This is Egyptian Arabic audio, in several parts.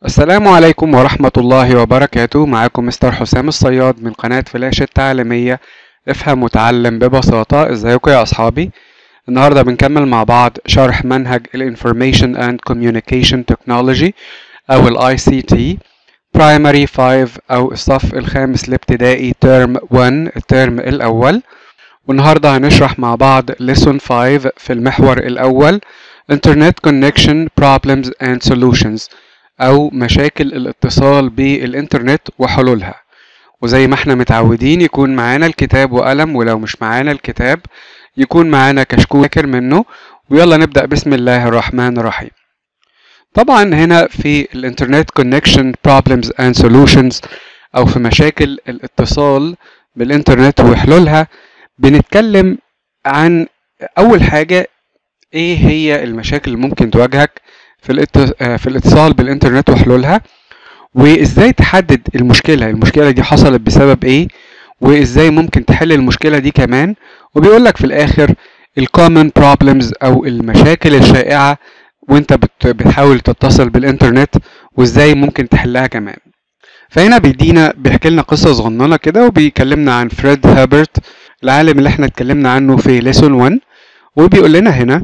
السلام عليكم ورحمة الله وبركاته معاكم مستر حسام الصياد من قناة فلاش التعليمية افهم وتعلم ببساطة ازيكم يا اصحابي النهاردة بنكمل مع بعض شرح منهج ال Information and Communication Technology او ال ICT Primary 5 او الصف الخامس الابتدائي ترم 1 الترم الاول والنهاردة هنشرح مع بعض Lesson 5 في المحور الاول Internet Connection Problems and Solutions أو مشاكل الاتصال بالإنترنت وحلولها وزي ما احنا متعودين يكون معانا الكتاب وقلم ولو مش معانا الكتاب يكون معانا كشكول فاكر منه ويلا نبدأ بسم الله الرحمن الرحيم طبعا هنا في الانترنت كونكشن بروبلمز اند سولوشنز او في مشاكل الاتصال بالانترنت وحلولها بنتكلم عن اول حاجة ايه هي المشاكل اللي ممكن تواجهك في في الاتصال بالانترنت وحلولها وازاي تحدد المشكلة المشكلة دي حصلت بسبب ايه وازاي ممكن تحل المشكلة دي كمان وبيقول لك في الاخر الكومن بروبلمز او المشاكل الشائعة وانت بتحاول تتصل بالانترنت وازاي ممكن تحلها كمان فهنا بيدينا بيحكي لنا قصة صغننة كده وبيكلمنا عن فريد هابرت العالم اللي احنا اتكلمنا عنه في ليسون 1 وبيقول لنا هنا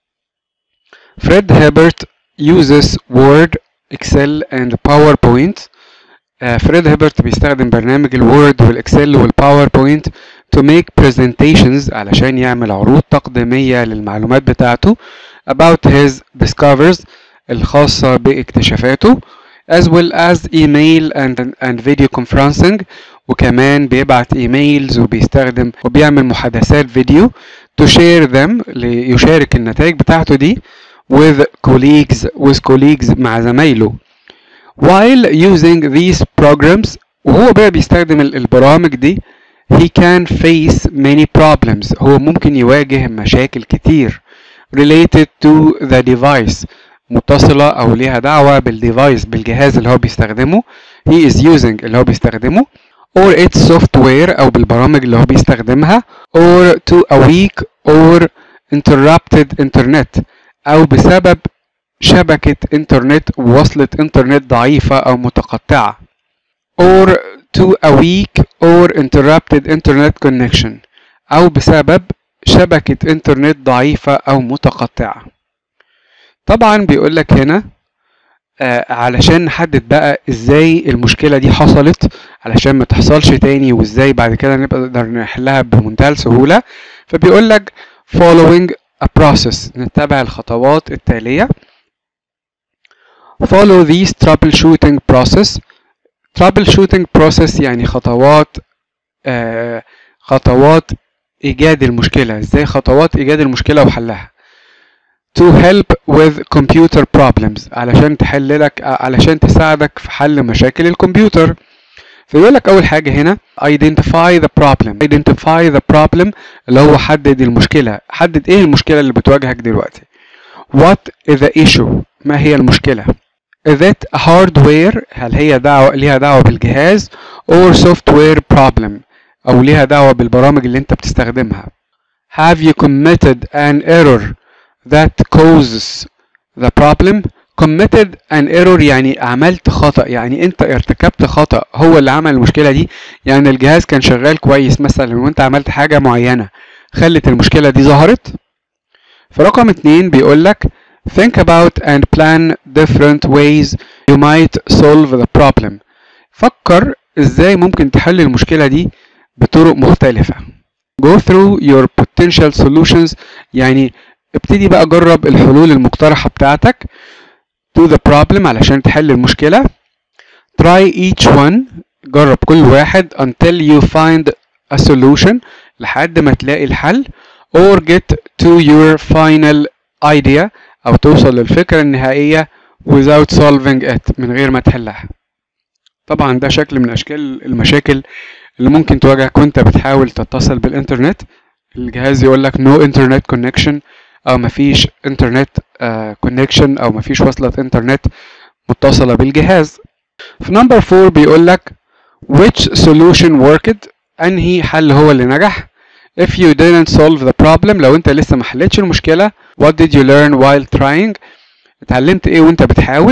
فريد هابرت uses Word, Excel and PowerPoint. فريد هيبرت بيستخدم برنامج الوورد والاكسل والباوربوينت to make presentations علشان يعمل عروض تقديمية للمعلومات بتاعته about his discoveries الخاصة باكتشافاته as well as email and, and video conferencing وكمان بيبعت ايميلز وبيستخدم وبيعمل محادثات فيديو to share them ليشارك النتائج بتاعته دي with colleagues with colleagues مع زمايله while using these programs وهو بقى بيستخدم البرامج دي he can face many problems هو ممكن يواجه مشاكل كتير related to the device متصلة أو ليها دعوة بالديفايس بالجهاز اللي هو بيستخدمه he is using اللي هو بيستخدمه or its software أو بالبرامج اللي هو بيستخدمها or to a weak or interrupted internet أو بسبب شبكة إنترنت ووصلة إنترنت ضعيفة أو متقطعة or to a weak or interrupted internet connection أو بسبب شبكة إنترنت ضعيفة أو متقطعة طبعا بيقول لك هنا آه علشان نحدد بقى ازاي المشكلة دي حصلت علشان ما تحصلش تاني وازاي بعد كده نقدر نحلها بمنتهى السهولة فبيقول لك following a process نتبع الخطوات التالية follow these troubleshooting process troubleshooting process يعني خطوات آه خطوات إيجاد المشكلة ازاي خطوات إيجاد المشكلة وحلها to help with computer problems علشان تحل لك علشان تساعدك في حل مشاكل الكمبيوتر فيقول لك أول حاجة هنا identify the problem identify the problem اللي هو حدد المشكلة حدد إيه المشكلة اللي بتواجهك دلوقتي what is the issue ما هي المشكلة is it a hardware هل هي دعوة ليها دعوة بالجهاز or software problem أو ليها دعوة بالبرامج اللي أنت بتستخدمها have you committed an error that causes the problem committed an error يعني عملت خطأ يعني انت ارتكبت خطأ هو اللي عمل المشكلة دي يعني الجهاز كان شغال كويس مثلا وانت عملت حاجة معينة خلت المشكلة دي ظهرت فرقم اتنين بيقول لك think about and plan different ways you might solve the problem فكر ازاي ممكن تحل المشكلة دي بطرق مختلفة go through your potential solutions يعني ابتدي بقى جرب الحلول المقترحة بتاعتك to the problem علشان تحل المشكلة try each one جرب كل واحد until you find a solution لحد ما تلاقي الحل or get to your final idea أو توصل للفكرة النهائية without solving it من غير ما تحلها طبعا ده شكل من أشكال المشاكل اللي ممكن تواجهك وانت بتحاول تتصل بالإنترنت الجهاز يقول لك no internet connection او مفيش انترنت كونكشن uh, او مفيش وصلة انترنت متصلة بالجهاز في نمبر 4 بيقول لك which solution worked انهي حل هو اللي نجح if you didn't solve the problem لو انت لسه ما حلتش المشكلة what did you learn while trying اتعلمت ايه وانت بتحاول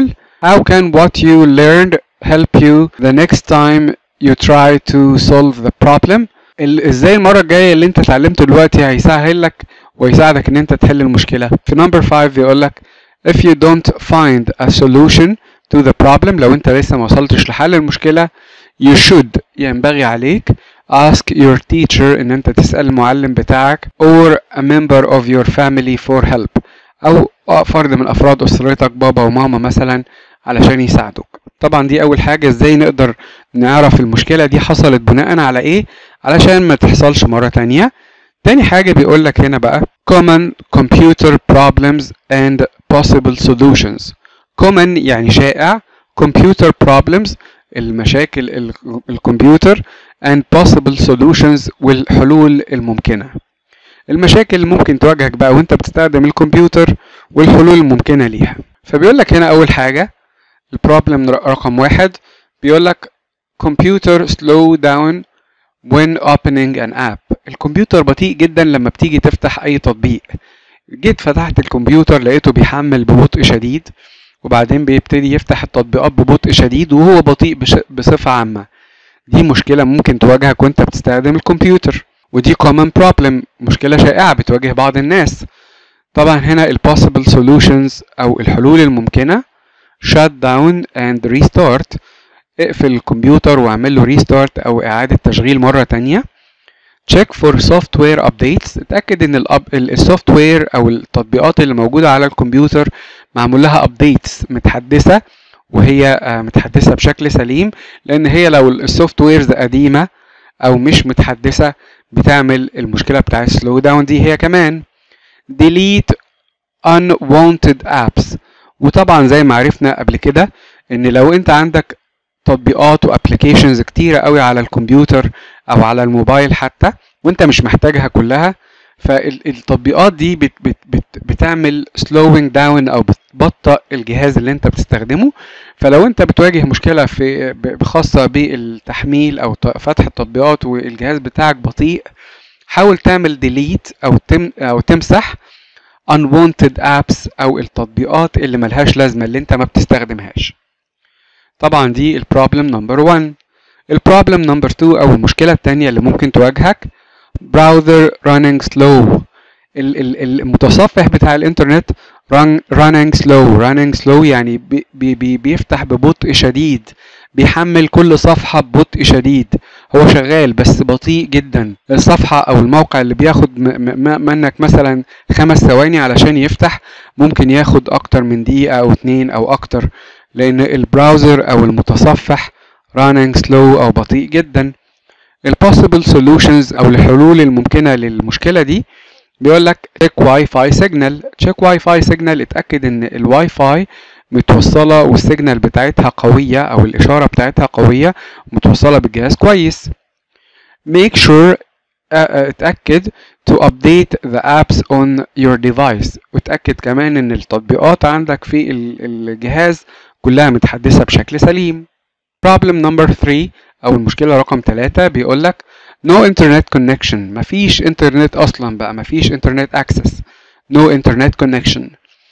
how can what you learned help you the next time you try to solve the problem ال- ازاي المرة الجاية اللي انت اتعلمته دلوقتي هيسهل لك ويساعدك ان انت تحل المشكلة في number 5 بيقول لك if you don't find a solution to the problem لو انت لسه ما وصلتش لحل المشكلة you should ينبغي عليك ask your teacher ان انت تسأل المعلم بتاعك or a member of your family for help او فرد من افراد اسرتك بابا وماما مثلا علشان يساعدوك طبعا دي اول حاجة ازاي نقدر نعرف المشكلة دي حصلت بناء على ايه علشان ما تحصلش مرة تانية تاني حاجة بيقول لك هنا بقى common computer problems and possible solutions common يعني شائع computer problems المشاكل ال- الكمبيوتر and possible solutions والحلول الممكنة المشاكل اللي ممكن تواجهك بقى وانت بتستخدم الكمبيوتر والحلول الممكنة ليها فبيقول لك هنا أول حاجة البروبلم رقم واحد بيقول لك computer slow down when opening an app الكمبيوتر بطيء جدا لما بتيجي تفتح أي تطبيق جيت فتحت الكمبيوتر لقيته بيحمل ببطء شديد وبعدين بيبتدي يفتح التطبيقات ببطء شديد وهو بطيء بش- بصفة عامة دي مشكلة ممكن تواجهك وانت بتستخدم الكمبيوتر ودي common problem مشكلة شائعة بتواجه بعض الناس طبعا هنا ال possible solutions أو الحلول الممكنة shut down and restart اقفل الكمبيوتر واعمل له restart أو إعادة تشغيل مرة تانية check for software updates اتأكد ان السوفت وير او التطبيقات اللي موجودة على الكمبيوتر معمول لها updates متحدثة وهي آه، متحدثة بشكل سليم لان هي لو السوفت ويرز قديمة او مش متحدثة بتعمل المشكلة بتاع السلو داون دي هي كمان delete unwanted apps وطبعا زي ما عرفنا قبل كده ان لو انت عندك تطبيقات وابلكيشنز كتيرة قوي على الكمبيوتر او على الموبايل حتى وانت مش محتاجها كلها فالتطبيقات دي بت بت بت بتعمل slowing down او بتبطئ الجهاز اللي انت بتستخدمه فلو انت بتواجه مشكلة في ب- خاصة بالتحميل او ت- فتح التطبيقات والجهاز بتاعك بطيء حاول تعمل delete او تم او تمسح unwanted apps او التطبيقات اللي ملهاش لازمة اللي انت ما بتستخدمهاش طبعا دي البروبلم نمبر 1 البروبلم نمبر 2 او المشكلة التانية اللي ممكن تواجهك براوزر running slow ال- ال- المتصفح بتاع الانترنت run, running slow running slow يعني بي بي بي بيفتح ببطء شديد بيحمل كل صفحة ببطء شديد هو شغال بس بطيء جدا الصفحة او الموقع اللي بياخد م- م- منك مثلا خمس ثواني علشان يفتح ممكن ياخد اكتر من دقيقة او اتنين او اكتر لان البراوزر او المتصفح running slow او بطيء جدا ال possible solutions او الحلول الممكنة للمشكلة دي بيقول لك check واي فاي سيجنال check واي فاي سيجنال اتأكد ان الواي فاي متوصلة والسيجنال بتاعتها قوية او الاشارة بتاعتها قوية متوصلة بالجهاز كويس make sure اه، اه، اتأكد to update the apps on your device وتأكد كمان ان التطبيقات عندك في ال- الجهاز كلها متحدثة بشكل سليم problem number 3 او المشكلة رقم 3 بيقول لك no internet connection مفيش انترنت اصلا بقى مفيش انترنت access no internet connection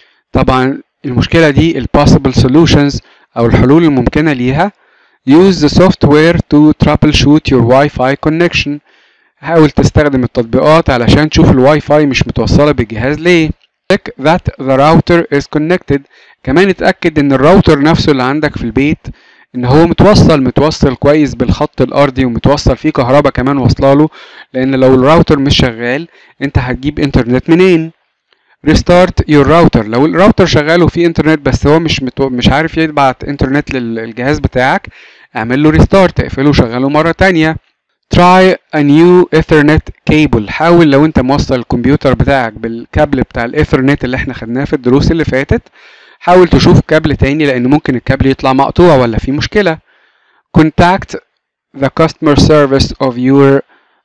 طبعا المشكلة دي ال possible solutions او الحلول الممكنة ليها use the software to troubleshoot your Wi-Fi connection حاول تستخدم التطبيقات علشان تشوف الواي فاي مش متوصلة بالجهاز ليه check that the router is connected كمان اتأكد ان الراوتر نفسه اللي عندك في البيت ان هو متوصل متوصل كويس بالخط الارضي ومتوصل فيه كهرباء كمان واصله له لان لو الراوتر مش شغال انت هتجيب انترنت منين ريستارت يور راوتر لو الراوتر شغال وفيه انترنت بس هو مش متو... مش عارف يبعت انترنت للجهاز بتاعك اعمل له ريستارت اقفله وشغله مره تانية try a new ethernet cable حاول لو انت موصل الكمبيوتر بتاعك بالكابل بتاع الايثرنت اللي احنا خدناه في الدروس اللي فاتت حاول تشوف كابل تاني لان ممكن الكابل يطلع مقطوع ولا في مشكلة contact the customer service of your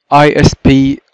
ISP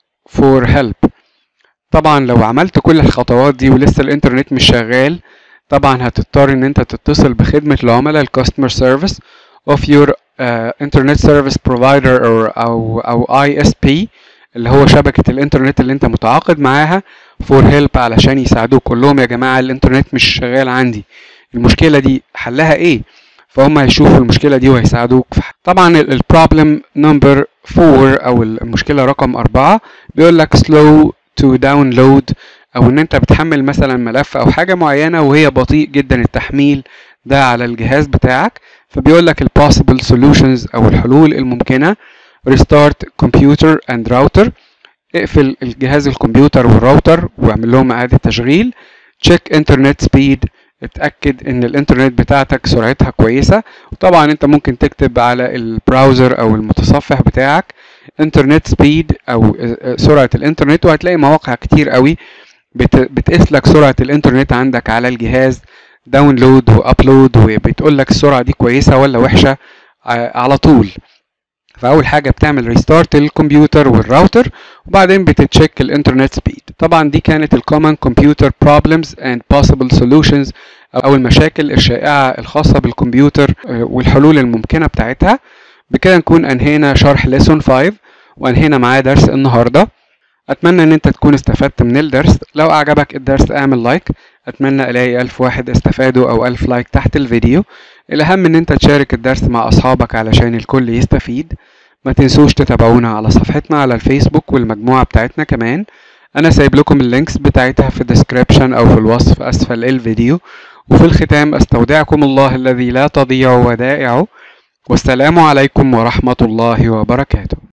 for help طبعا لو عملت كل الخطوات دي ولسه الانترنت مش شغال طبعا هتضطر ان انت تتصل بخدمة العملاء الكاستمر سيرفيس of your uh, internet service provider or او او ISP اللي هو شبكة الانترنت اللي انت متعاقد معاها for help علشان يساعدوك قول لهم يا جماعة الانترنت مش شغال عندي المشكلة دي حلها ايه فهم هيشوفوا المشكلة دي وهيساعدوك في حل. طبعا البروبلم نمبر 4 او المشكلة رقم 4 بيقول لك slow to download او ان انت بتحمل مثلا ملف او حاجة معينة وهي بطيء جدا التحميل ده على الجهاز بتاعك فبيقول لك ال possible solutions او الحلول الممكنة restart computer and router اقفل الجهاز الكمبيوتر والراوتر واعمل لهم اعادة تشغيل check internet speed اتأكد ان الانترنت بتاعتك سرعتها كويسة وطبعا انت ممكن تكتب على البراوزر او المتصفح بتاعك انترنت سبيد او سرعة الانترنت وهتلاقي مواقع كتير قوي بتقيس لك سرعة الانترنت عندك على الجهاز داونلود وابلود وبتقول لك السرعة دي كويسة ولا وحشة على طول فاول حاجه بتعمل ريستارت للكمبيوتر والراوتر وبعدين بتتشيك الانترنت سبيد طبعا دي كانت الكومن كمبيوتر بروبلمز اند possible سولوشنز او المشاكل الشائعه الخاصه بالكمبيوتر والحلول الممكنه بتاعتها بكده نكون انهينا شرح ليسون 5 وانهينا معاه درس النهارده اتمنى ان انت تكون استفدت من الدرس لو اعجبك الدرس اعمل لايك اتمنى الاقي الف واحد استفادوا او الف لايك تحت الفيديو الاهم ان انت تشارك الدرس مع اصحابك علشان الكل يستفيد ما تنسوش تتابعونا على صفحتنا على الفيسبوك والمجموعة بتاعتنا كمان انا سايب لكم اللينكس بتاعتها في الديسكريبشن او في الوصف اسفل الفيديو وفي الختام استودعكم الله الذي لا تضيع ودائعه والسلام عليكم ورحمة الله وبركاته